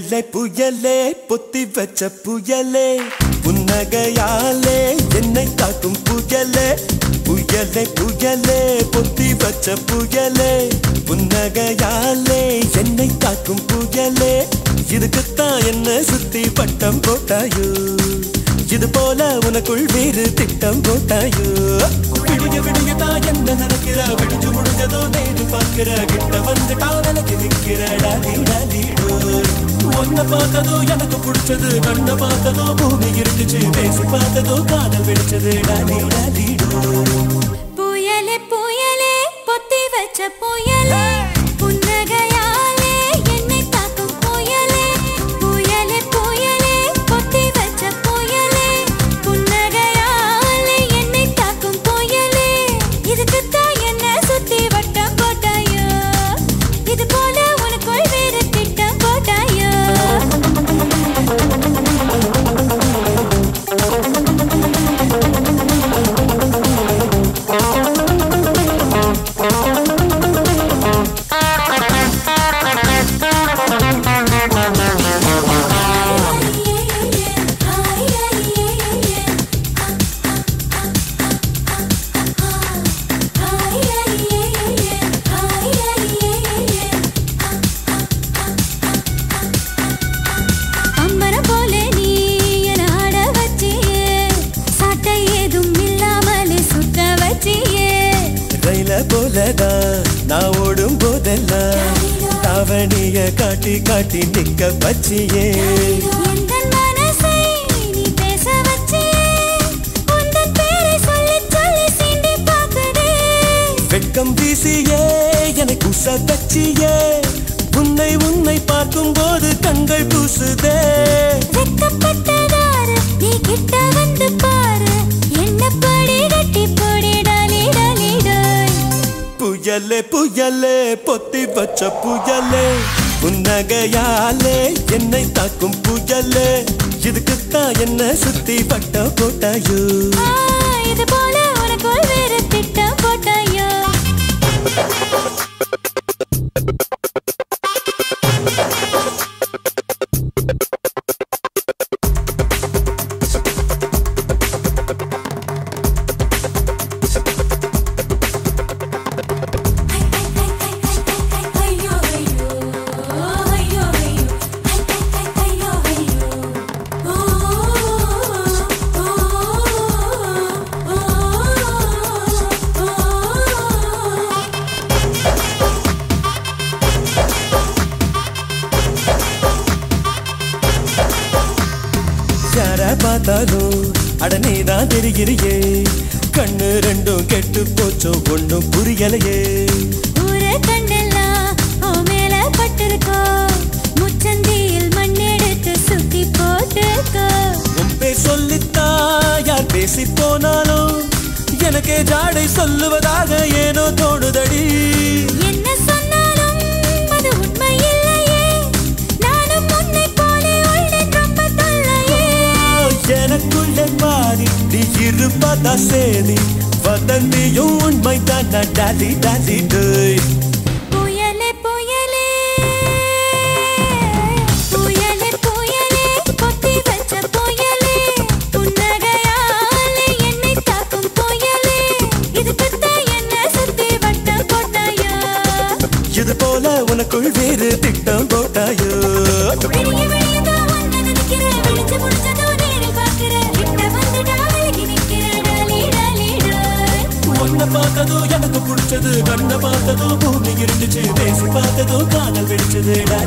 புயலே புயலே பொத்தி வச்ச புயலே புன்னகையாலே என்னை தாக்கும் புயலே புயலே புயலே பொத்தி வச்ச புயலே புன்னகையாலே என்னை தாக்கும் புயலே இதுக்குத்தான் என்ன சுத்தி பட்டம் போட்டாயோ இது போல உனக்குள் வேறு திட்டம் போட்டாயோ விடிய விடிய தான் என்ன நினைக்கிற விடிஞ்சு முடிஞ்சதோ நேரு பார்க்கிற கிட்ட வந்துட்டா நினைச்சு நிக்கிற டாலி டாலி டோய். உன்னை பார்த்ததோ எனக்கு பிடிச்சது கண்ணை பார்த்ததோ பூமி இருந்துச்சு பேசி பார்த்ததோ காதல் வெடிச்சது டாலி டாலி டோய். புயலே புயலே பொத்தி வச்ச புயலே புன்னகையாலே என்னை தாக்கும் புயலே புயலே புயலே பொத்தி வச்ச புயலே புன்னகையாலே என்னை தாக்கும் புயலே இதுக்குத்தான் என்ன சுத்தி வட்டம் போட்டாயோ இது போல உனக்குள் வேறு திட்டம் போட்டாயோ அம்மரம் போல நீ என ஆட வச்சியே சாட்டை ஏதும் இல்லாமலே சுத்த வச்சியே ரயில போலதான் நான் ஓடும் போதெல்லாம் தாவணிய காட்டி காட்டி நிக்க வச்சியே எந்தன் மனசை நீ பேச வச்சியே உந்தன் பேரை சொல்லி சொல்லி சீண்டி பார்க்குதே வெட்கம் வீசியே எனக்கு உச வச்சியே உன்னை உன்னை பார்க்கும் போது கண்கள் கூசுதே வெட்கப்பட்டதாரு நீ கிட்ட வந்து பாரு என்ன படி கட்டி போடி டாலி டாலி டாய் புயலே புயலே பொத்தி வச்ச புயலே புன்னகையாலே என்னை தாக்கும் புயலே இதுக்குத்தான் என்ன சுத்தி பட்ட போட்டாயோ ஆ, இது போல உனக்குள் வேறு திட்டம் போட்டாயோ யார பார்த்தாலும் அடனே தான் தெரிகிறியே கண்ணு ரெண்டும் கெட்டு போச்சோ ஒண்ணும் புரியலையே ஊரே கண்ணெல்லாம் உன் மேல பட்டிருக்கோ முச்சந்தியில் மண்ணெடுத்து சுத்தி போட்டுக்கோ உன் பேர் சொல்லித்தா யார் பேசி போனாலும் எனக்கே ஜாடை சொல்லுவதாக ஏனோ தோணுதடி என்ன சொன்னாலும் அது உண்மை இல்லையே நானும் உன்னை போலே உள்ளேன் ரொம்ப தொல்லையே எனக்குள்ளே மாறி நீ இருப்பதா சேதி வதந்தியும் உண்மை தான் டாலி டாலி டேய் புயலே புயலே புயலே புயலே பொத்தி வச்ச புயலே புன்னகையாலே என்னை தாக்கும் புயலே இதுக்குத்தான் என்ன சுத்தி வட்டம் போட்டாயோ இது போல உனக்குள் வேறு திட்டம் போட்டாயோ விடிய விடியதான் உன்னை நினைக்கிறேன் விழிச்சு முடிச்சதோ நேரில் பார்க்கிறேன் கிட்ட வந்துட்டா விலகி நிற்கிறேன் டாலி டாலி டாய் உன்னை பார்த்ததோ எனக்கு பிடிச்சது கண்ணை பார்த்ததோ பூமி இருந்துச்சு பேசி பார்த்ததோ காதல் வெடிச்சது டாலி